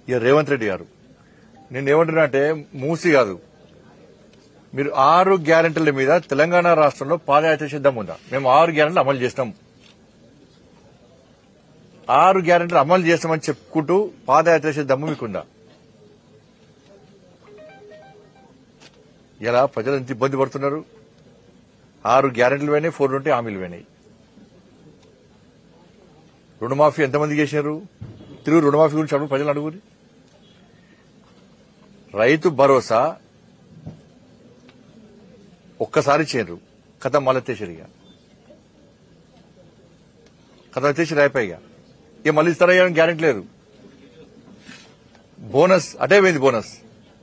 ఇక రేవంత్ రెడ్డి గారు నేను ఏమంటున్నా అంటే మూసి కాదు మీరు ఆరు గ్యారెంటీల మీద తెలంగాణ రాష్ట్రంలో పాదయాత్ర సిద్ధం ఉందా మేము ఆరు గ్యారెంటీలు అమలు చేసినాం ఆరు గ్యారెంటీలు అమలు చేస్తామని చెప్పుకుంటూ పాదయాత్ర సిద్ధము మీకుందా ఇలా ప్రజలు ఎంత ఇబ్బంది పడుతున్నారు ఆరు గ్యారెంటీలు పోయినాయి ఫోర్ ఉంటే హామీలు పోయినాయి రుణమాఫీ ఎంతమంది చేశారు తిరుగు రుణమాఫీ గురించి అడుగు ప్రజలు అడుగురి రైతు భరోసా ఒక్కసారి చేయరు కథ మళ్ళీ తెచ్చిరిగా కథ తెచ్చి రాయిపోయిగా ఇక మళ్ళీ ఇస్తారా గ్యారెంటీ లేదు బోనస్ అటే పోయింది బోనస్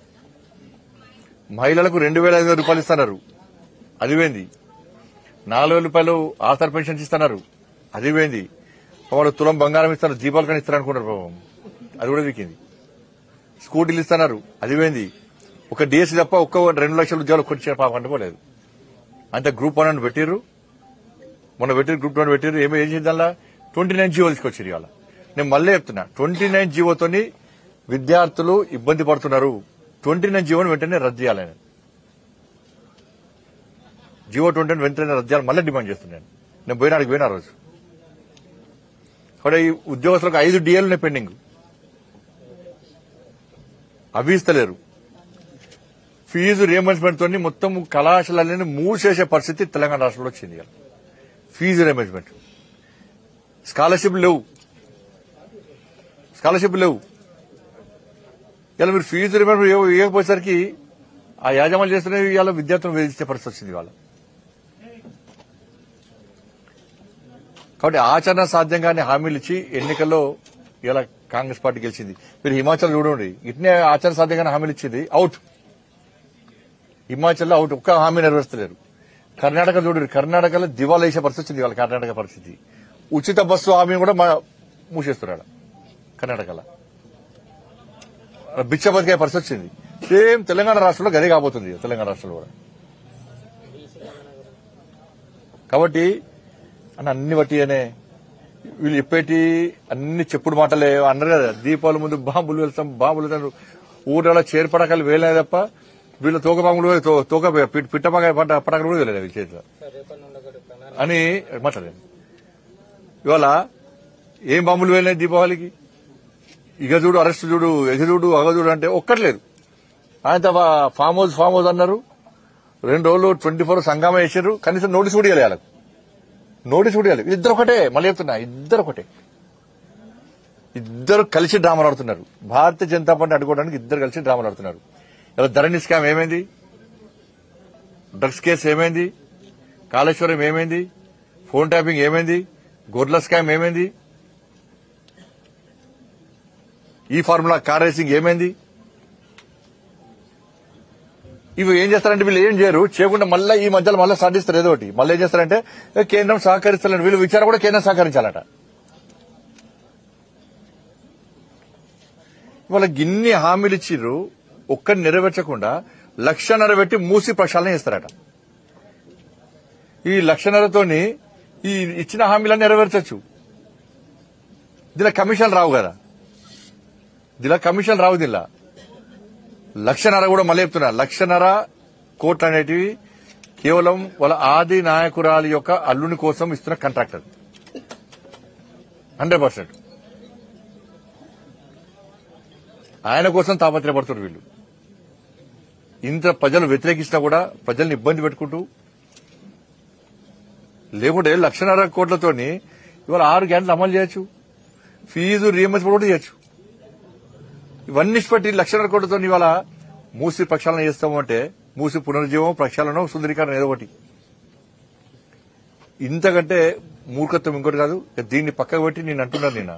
మహిళలకు రెండు వేల ఐదు వందల రూపాయలు ఇస్తున్నారు అది పోయింది నాలుగు వేల రూపాయలు ఆధార్ పెన్షన్స్ ఇస్తున్నారు అది పోయింది వాళ్ళు తులం బంగారం ఇస్తారు దీపాలు కానీ ఇస్తారు అనుకున్నారు పాపం అది కూడా వీకింది స్కూటీలు ఇస్తున్నారు అది పోయింది ఒక డిఎస్సీ తప్ప ఒక్క రెండు లక్షల ఉద్యోగాలు కొట్టించిన పాపం అంటుకోలేదు అంటే గ్రూప్ వన్ అని పెట్టిర్రు మొన్న పెట్టిరు గ్రూప్ వన్ పెట్టిరు ఏమో ఏం చేద్దాం ట్వంటీ నైన్ జీవో తీసుకొచ్చారు ఇవాళ నేను మళ్ళీ చెప్తున్నా ట్వంటీ నైన్ జీవోతోని విద్యార్థులు ఇబ్బంది పడుతున్నారు ట్వంటీ నైన్ జీవోని వెంటనే రద్దు చేయాలని జీవో ట్వంటీ నైన్ వెంటనే రద్దు చేయాలని మళ్ళీ డిమాండ్ చేస్తున్నాను నేను పోయినా అడిగి పోయినా ఆ రోజు కూడా ఈ ఉద్యోగస్తులకు ఐదు డిఏలు ఉన్నాయి పెండింగ్ అవి ఇస్తలేరు ఫీజు రియంబర్స్మెంట్ తోని మొత్తం కళాశాలన్నీ మూసేసే పరిస్థితి తెలంగాణ రాష్ట్రంలో వచ్చింది ఇవాళ. ఫీజు రియంబర్స్మెంట్ స్కాలర్షిప్ లేవు స్కాలర్షిప్ లేవు ఇలా మీరు ఫీజు రియంబర్స్మెంట్ ఇవ్వ- ఇవ్వకపోయేసరికి ఆ యాజమాన్యం చేస్తున్న ఇవాళ విద్యార్థులను వేధించే పరిస్థితి వచ్చింది ఇవాళ కాబట్టి ఆచరణ సాధ్యంగానే హామీలు ఇచ్చి ఎన్నికల్లో ఇలా కాంగ్రెస్ పార్టీ గెలిచింది మీరు హిమాచల్ చూడండి ఇట్నే ఆచరణ సాధ్యంగానే హామీలు ఇచ్చింది అవుట్ హిమాచల్లో అవుట్ ఒక్క హామీ నెరవేర్చలేరు కర్ణాటక చూడండి కర్ణాటకలో దివాలా వేసే పరిస్థితి వచ్చింది వాళ్ళ కర్ణాటక పరిస్థితి ఉచిత బస్సు హామీ కూడా మా- మూసేస్తున్నాడు కర్ణాటకలో బిచ్చ బతికే పరిస్థితి వచ్చింది సేమ్ తెలంగాణ రాష్ట్రంలో గదే కాబోతుంది తెలంగాణ రాష్ట్రంలో కూడా కాబట్టి అని అన్ని బట్టి అనే వీళ్ళు చెప్పేటి అన్ని చెప్పుడు మాటలే అన్నారు కదా దీపావళి ముందు బాంబులు వెళ్తాం బాంబులు వెళ్తాం ఊళ్ళో చేరుపడకలు వేయలేదు తప్ప వీళ్ళు తోక బాంబులు కూడా తో- తోక పిట్- పిట్టపగ పడ్డ పడకలు కూడా వెళ్ళలేదు వీళ్ళ చేతిలో అని మాట్లాడండి ఇవాళ ఏం బాంబులు వెళ్ళినాయి దీపావళికి ఇక చూడు అరెస్ట్ చూడు ఎగ చూడు అగ చూడు అంటే ఒక్కట్లేదు ఆయన ఫామ్ హౌస్ ఫామ్ హౌస్ అన్నారు రెండు రోజులు ట్వంటీ ఫోర్ సంగమం వేసారు కనీసం నోటీస్ కూడా ఇవ్వాలి వాళ్ళకు నోటీస్ కూడా ఇవ్వాలి ఇద్దరు ఒకటే మళ్ళీ చెప్తున్నా ఇద్దరు ఒకటే ఇద్దరు కలిసి డ్రామాలు ఆడుతున్నారు భారతీయ జనతా పార్టీ అడ్డుకోవడానికి ఇద్దరు కలిసి డ్రామాలు ఆడుతున్నారు ఇలా ధరణి స్కామ్ ఏమైంది డ్రగ్స్ కేసు ఏమైంది కాళేశ్వరం ఏమైంది ఫోన్ ట్యాపింగ్ ఏమైంది గొర్రెల స్కామ్ ఏమైంది ఈ ఫార్ములా కార్ రేసింగ్ ఏమైంది ఇవి ఏం చేస్తారంటే వీళ్ళు ఏం చేయరు చేయకుండా మళ్ళీ ఈ మధ్యలో మళ్ళీ సాధిస్తారు ఏదో ఒకటి మళ్ళీ ఏం చేస్తారంటే ఏ, కేంద్రం సహకరిస్తలేదు వీళ్ళు విచారణ కూడా కేంద్రం సహకరించాలట వాళ్ళకి ఇన్ని హామీలు ఇచ్చిర్రు ఒక్కటి నెరవేర్చకుండా లక్షన్నర పెట్టి మూసి ప్రక్షాళన చేస్తారట ఈ లక్షన్నరతోని ఈ ఇచ్చిన హామీలను నెరవేర్చచ్చు దీనిలో కమిషన్ రావు కదా దీనిలో కమిషన్ రావు దీనిలో లక్షన్నర కూడా మళ్ళీ చెప్తున్నా లక్షన్నర కోట్లు అనేటివి కేవలం వాళ్ళ ఆది నాయకురాలి యొక్క అల్లుని కోసం ఇస్తున్న కాంట్రాక్టర్ హండ్రెడ్ పర్సెంట్ ఆయన కోసం తాపత్రయపడుతున్నారు వీళ్ళు ఇంత ప్రజలు వ్యతిరేకించినా కూడా ప్రజల్ని ఇబ్బంది పెట్టుకుంటూ లేకుంటే లక్షన్నర కోట్లతోని ఇవాళ ఆరు గంటలు అమలు చేయొచ్చు ఫీజు రియంబర్స్మెంట్ కూడా చేయొచ్చు ఇవన్నీ పెట్టి లక్షన్నర కోట్లతో ఇవాళ మూసి ప్రక్షాళన చేస్తాము అంటే మూసి పునరుజ్జీవం ప్రక్షాళన సుందరీకరణ ఏదో ఒకటి ఇంతకంటే మూర్ఖత్వం ఇంకోటి కాదు దీన్ని పక్కకు పెట్టి నేను అంటున్నాను నేను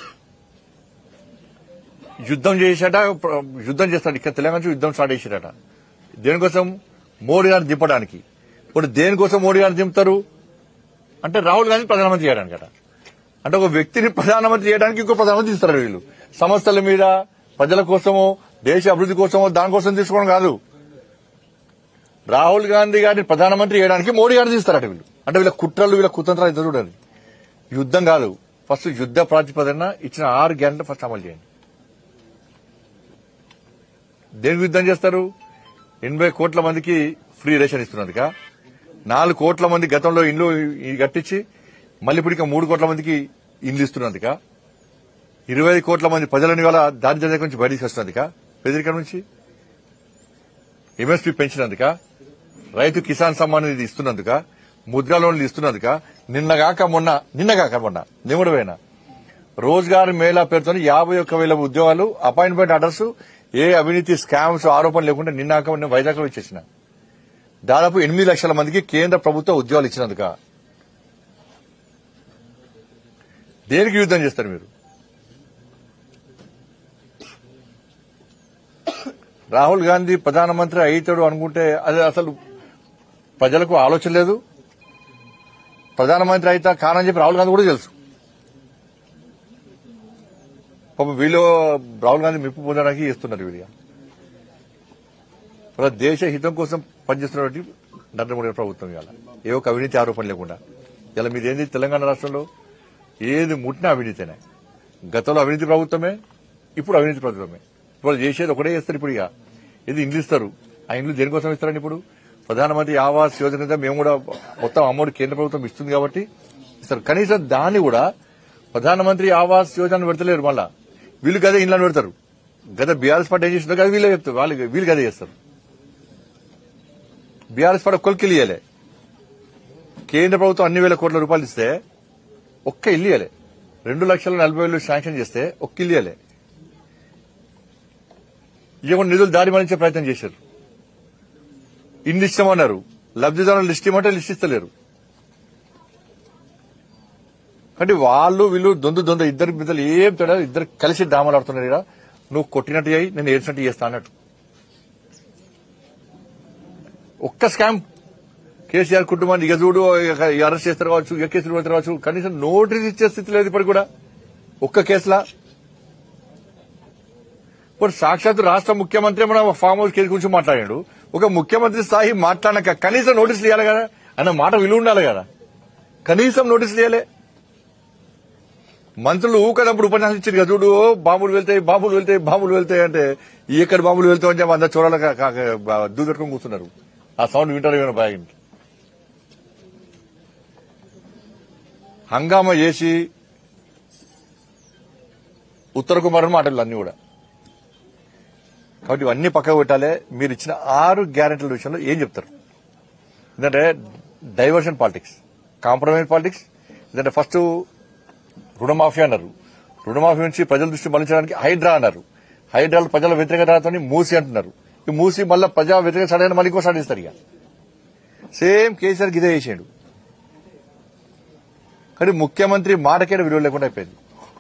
యుద్ధం చేశాట ప్ర- యుద్ధం చేస్తాడు ఇక్కడ తెలంగాణ నుంచి యుద్ధం స్టార్ట్ చేశాడట దేనికోసం మోడీ గారిని దింపడానికి ఇప్పుడు దేనికోసం మోడీ గారిని దింపుతారు అంటే రాహుల్ గాంధీ ప్రధానమంత్రి చేయడానికి అట అంటే ఒక వ్యక్తిని ప్రధానమంత్రి చేయడానికి ఇంకో ప్రధానమంత్రి ఇస్తారు వీళ్ళు సంస్థల మీద ప్రజల కోసమో దేశ అభివృద్ధి కోసమో దానికోసం తీసుకోవడం కాదు రాహుల్ గాంధీ గారిని ప్రధానమంత్రి చేయడానికి మోడీ గారిని తీస్తారట వీళ్ళు అంటే వీళ్ళ కుట్రలు వీళ్ళ కుతంత్రాలు ఇద్దరు చూడండి యుద్ధం కాదు ఫస్ట్ యుద్ధ ప్రాతిపదన ఇచ్చిన ఆరు గ్యారెంటీ ఫస్ట్ అమలు చేయండి దేనికి యుద్ధం చేస్తారు ఎనభై కోట్ల మందికి ఫ్రీ రేషన్ ఇస్తున్నందుక నాలుగు కోట్ల మంది గతంలో ఇండ్లు ఈ కట్టించి మళ్ళీ ఇప్పుడు ఇంకా మూడు కోట్ల మందికి ఇండ్లు ఇస్తున్నందుక ఇరవై ఐదు కోట్ల మంది ప్రజలని ఇవాళ దారిద్ర్యం నుంచి బయటికి వస్తున్నందుక పేదరికం నుంచి ఎంఎస్పీ పెంచినందుక రైతు కిసాన్ సమ్మాన్ నిధి ఇస్తున్నందుక ముద్రా లోన్లు ఇస్తున్నందుక నిన్నగాక మొన్న నిన్నగాక మొన్న నిముడమైన రోజ్గార్ మేళా పేరుతో యాభై ఒక్క వేల ఉద్యోగాలు అపాయింట్మెంట్ ఆర్డర్స్ ఏ అవినీతి స్కామ్స్ ఆరోపణలు లేకుండా నిన్నాక మొన్న వైజాగ్లో ఇచ్చేసిన దాదాపు ఎనిమిది లక్షల మందికి కేంద్ర ప్రభుత్వ ఉద్యోగాలు ఇచ్చినందుక దేనికి యుద్ధం చేస్తారు మీరు రాహుల్ గాంధీ ప్రధానమంత్రి అవుతాడు అనుకుంటే అది అసలు ప్రజలకు ఆలోచన లేదు ప్రధానమంత్రి అయితే కానని చెప్పి రాహుల్ గాంధీ కూడా తెలుసు పాపం వీళ్ళు రాహుల్ గాంధీ మెప్పు పొందడానికి ఇస్తున్నారు వీడిగా మన దేశ హితం కోసం పనిచేస్తున్నటువంటి నరేంద్ర మోడీ ప్రభుత్వం ఇవాళ ఏ ఒక్క అవినీతి ఆరోపణ లేకుండా ఇలా మీదేంది తెలంగాణ రాష్ట్రంలో ఏది ముట్టినా అవినీతేనే గతంలో అవినీతి ప్రభుత్వమే ఇప్పుడు అవినీతి ప్రభుత్వమే ఇప్పుడు చేసేది ఒకటే చేస్తారు ఇప్పుడు ఇక ఇది ఇండ్లు ఇస్తారు ఆ ఇండ్లు దేనికోసం ఇస్తారని ఇప్పుడు ప్రధానమంత్రి ఆవాస్ యోజన కింద మేము కూడా మొత్తం అమౌంట్ కేంద్ర ప్రభుత్వం ఇస్తుంది కాబట్టి ఇస్తారు కనీసం దాన్ని కూడా ప్రధానమంత్రి ఆవాస్ యోజన పెడతలేరు మళ్ళా వీళ్ళు గదే ఇండ్లను పెడతారు గత బీఆర్ఎస్ పార్టీ ఏం చేసిందో కదా వీళ్ళే చెప్తారు వాళ్ళు వీళ్ళు గదే చేస్తారు బీఆర్ఎస్ పార్టీ ఒక్కరికి ఇల్లు ఇయ్యలే కేంద్ర ప్రభుత్వం అన్ని వేల కోట్ల రూపాయలు ఇస్తే ఒక్క ఇల్లు ఇయ్యలే రెండు లక్షల నలభై వేలు శాంక్షన్ చేస్తే ఒక్క ఇల్లు ఇయ్యలే ఇవ్వకుండా నిధులు దారి మళ్లించే ప్రయత్నం చేశారు ఇన్ని ఇస్తామన్నారు లబ్దిదారులు లిస్ట్ ఇవ్వమంటే లిస్ట్ ఇస్తలేరు అంటే వాళ్ళు వీళ్ళు దొందు దొంద ఇద్దరి బిడ్డలు ఏం తేడా ఇద్దరు కలిసి డామాలు ఆడుతున్నారు ఇక్కడ నువ్వు కొట్టినట్టు అయ్యి నేను ఏడ్చినట్టు చేస్తా అన్నట్టు ఒక్క స్కామ్ కేసీఆర్ కుటుంబాన్ని ఇక చూడు ఇక అరెస్ట్ చేస్తారు కావచ్చు ఇక కేసులు పెడతారు కావచ్చు కనీసం నోటీస్ ఇచ్చే స్థితి లేదు ఇప్పటికి కూడా ఒక్క కేసులా ఇప్పుడు సాక్షాత్ రాష్ట్ర ముఖ్యమంత్రి మన ఫామ్ హౌస్ కేసు గురించి మాట్లాడాడు ఒక ముఖ్యమంత్రి స్థాయి మాట్లాడక కనీసం నోటీసులు ఇవ్వాలి కదా అన్న మాట విలువ ఉండాలి కదా కనీసం నోటీసులు ఇవ్వలే మంత్రులు ఊకదప్పుడు ఉపన్యాసం ఇచ్చారు కదా చూడు బాంబులు వెళ్తాయి బాంబులు వెళ్తాయి బాంబులు వెళ్తాయి అంటే ఎక్కడ బాంబులు వెళ్తాయి అని చెప్పి అందరు చూడాలి దూదట్టుకొని కూర్చున్నారు ఆ సౌండ్ వింటారు ఏమైనా బాగా హంగామా చేసి ఉత్తర కుమారుని మాటలు అన్ని కూడా కాబట్టి ఇవన్నీ పక్కకు పెట్టాలి మీరు ఇచ్చిన ఆరు గ్యారెంటీల విషయంలో ఏం చెప్తారు ఎందుకంటే డైవర్షన్ పాలిటిక్స్ కాంప్రమైజ్ పాలిటిక్స్ ఎందుకంటే ఫస్ట్ రుణమాఫీ అన్నారు రుణమాఫీ నుంచి ప్రజల దృష్టి మళ్లించడానికి హైడ్రా అన్నారు హైడ్రాలు ప్రజల వ్యతిరేకతతో మూసి అంటున్నారు ఈ మూసి మళ్ళీ ప్రజా వ్యతిరేక సడైన మళ్ళీ ఇంకో సాధిస్తారు ఇక సేమ్ కేసీఆర్ గిదే చేసాడు కానీ ముఖ్యమంత్రి మాటకే విలువ లేకుండా అయిపోయింది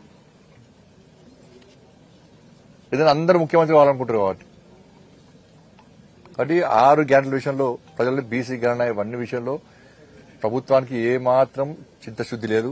ఏదైనా అందరూ ముఖ్యమంత్రి కావాలనుకుంటారు కాబట్టి కాబట్టి ఆరు గ్యారెంటీల విషయంలో ప్రజలు బీసీ గణన ఇవన్నీ విషయంలో ప్రభుత్వానికి ఏ మాత్రం చిత్తశుద్ది లేదు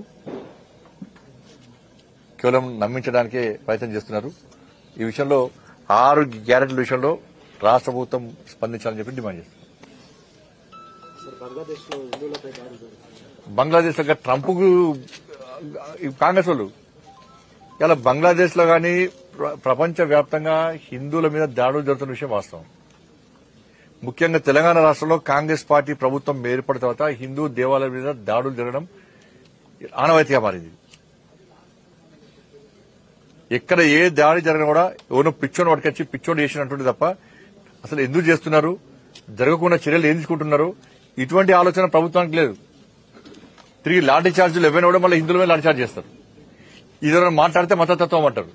కేవలం నమ్మించడానికే ప్రయత్నం చేస్తున్నారు ఈ విషయంలో ఆరు గ్యారెంటీల విషయంలో రాష్ట్ర ప్రభుత్వం స్పందించాలని చెప్పి డిమాండ్ చేస్తున్నారు సార్ బంగ్లాదేశ్ లో హిందువులపై దాడి జరుగుతుంది బంగ్లాదేశ్ లో ట్రంప్ కాంగ్రెస్ వాళ్ళు ఇలా బంగ్లాదేశ్ లో గాని ప్ర- ప్రపంచ వ్యాప్తంగా హిందువుల మీద దాడులు జరుగుతున్న విషయం వాస్తవం ముఖ్యంగా తెలంగాణ రాష్ట్రంలో కాంగ్రెస్ పార్టీ ప్రభుత్వం ఏర్పడిన తర్వాత హిందూ దేవాలయాల మీద దాడులు జరగడం ఆనవాయితీగా మారింది ఎక్కడ ఏ దాడి జరిగినా కూడా ఎవరినో పిచ్చోని పట్టుకొచ్చి పిచ్చోడు చేసినట్టుండి తప్ప అసలు ఎందుకు చేస్తున్నారు జరగకుండా చర్యలు ఏం తీసుకుంటున్నారు ఇటువంటి ఆలోచన ప్రభుత్వానికి లేదు తిరిగి లాఠీ చార్జీలు ఎవరైనా కూడా మళ్ళీ హిందువుల మీద లాఠీ చార్జ్ చేస్తారు ఇదేమైనా మాట్లాడితే మతతత్వం అంటారు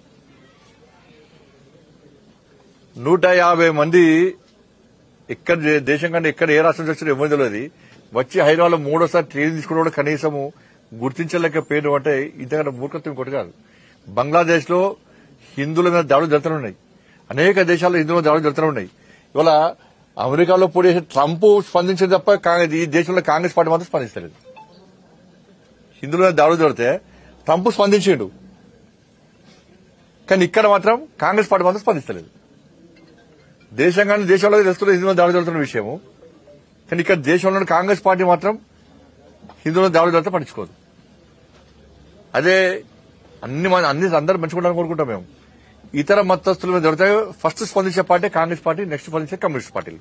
నూట యాభై మంది ఎక్కడ దే- దేశం కంటే ఎక్కడ ఏ రాష్ట్రం నుంచి వచ్చారో ఎవరు తెలియదు వచ్చి హైదరాబాద్ లో మూడోసారి ట్రైన్ తీసుకుని కూడా కనీసము గుర్తించలేకపోయారు అంటే ఇంతకంటే మూర్ఖత్వం ఇంకోటి కాదు బంగ్లాదేశ్ లో హిందువుల మీద దాడులు జరుగుతున్నాయి అనేక దేశాల్లో హిందువుల మీద దాడులు జరుగుతున్నాయి ఇవాళ అమెరికాలో పోటీ చేసే ట్రంప్ స్పందించింది తప్ప కాంగ్రెస్ ఈ దేశంలో కాంగ్రెస్ పార్టీ మాత్రం స్పందిస్తలేదు హిందువుల మీద దాడులు జరిగితే ట్రంప్ స్పందించిండు కానీ ఇక్కడ మాత్రం కాంగ్రెస్ పార్టీ మాత్రం స్పందిస్తలేదు దేశంగానే దేశంలో తెలుస్తున్న హిందువుల దాడులు జరుగుతున్న విషయము కానీ ఇక్కడ దేశంలోని కాంగ్రెస్ పార్టీ మాత్రం హిందువుల దాడులు జరిగితే పట్టించుకోదు అదే అన్ని మంది అన్ని అందరూ మంచుకుంటారని కోరుకుంటాం మేము ఇతర మతస్థుల మీద జరుగుతాయో ఫస్ట్ స్పందించే పార్టీ కాంగ్రెస్ పార్టీ నెక్స్ట్ స్పందించే కమ్యూనిస్ట్ పార్టీలు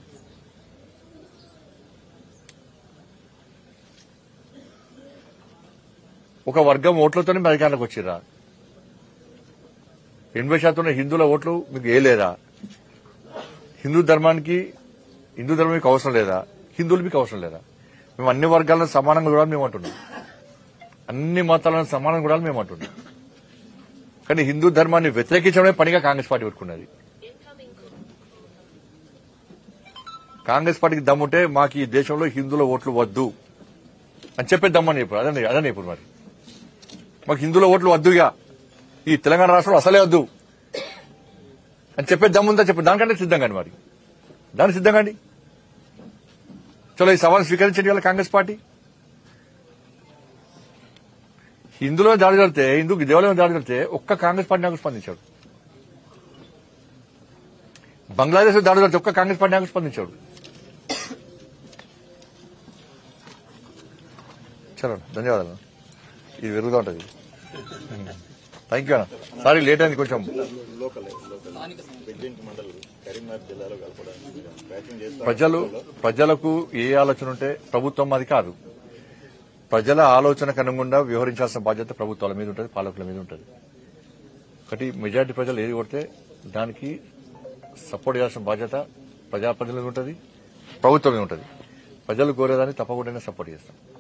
ఒక వర్గం ఓట్లతోనే మీ అధికారంలోకి వచ్చిర్రా ఎనభై శాతం ఉన్న హిందువుల ఓట్లు మీకు ఏ లేదా హిందూ ధర్మానికి హిందూ ధర్మం మీకు అవసరం లేదా హిందువులు మీకు అవసరం లేదా మేము అన్ని వర్గాలను సమానంగా చూడాలని మేము అంటున్నాం అన్ని మతాలను సమానంగా చూడాలని మేము అంటున్నాం కానీ హిందూ ధర్మాన్ని వ్యతిరేకించడమే పనిగా కాంగ్రెస్ పార్టీ పెట్టుకున్నది కాంగ్రెస్ పార్టీకి దమ్ముంటే మాకు ఈ దేశంలో హిందువుల ఓట్లు వద్దు అని చెప్పే దమ్మని ఇప్పుడు అదే అదే ఇప్పుడు మరి మాకు హిందువుల ఓట్లు వద్దుగా ఈ తెలంగాణ రాష్ట్రంలో అసలే వద్దు అని చెప్పే దమ్ముందా చెప్పు దానికంటే సిద్ధం కానీ మరి దానికి సిద్ధం కండి చలో ఈ సవాల్ స్వీకరించండి వాళ్ళ కాంగ్రెస్ పార్టీ హిందువుల మీద దాడి జరిగితే హిందూ దేవాలయం మీద దాడి జరిగితే ఒక్క కాంగ్రెస్ పార్టీ నాకు స్పందించాడు బంగ్లాదేశ్ మీద దాడి జరిగితే ఒక్క కాంగ్రెస్ పార్టీ నాకు స్పందించాడు చలో ధన్యవాదాలు ఇది పెరుగుతూ ఉంటుంది థ్యాంక్ యూ అన్న సారీ లేట్ అయింది కొంచెం లోకల్ లోకల్ పెద్దింటి మండల్ కరీంనగర్ జిల్లాలో కలపడానికి ప్రయత్నం చేస్తాం ప్రజలు ప్రజలకు ఏ ఆలోచన ఉంటే ప్రభుత్వం అది కాదు ప్రజల ఆలోచనకు అనుగుణంగా వ్యవహరించాల్సిన బాధ్యత ప్రభుత్వాల మీద ఉంటుంది పాలకుల మీద ఉంటుంది ఒకటి మెజారిటీ ప్రజలు ఏది కొడితే దానికి సపోర్ట్ చేయాల్సిన బాధ్యత ప్రజాప్రతినిధులకు ఉంటుంది ప్రభుత్వం మీద ఉంటుంది ప్రజలు కోరేదాన్ని తప్పకుండా సపోర్ట్ చేస్తాం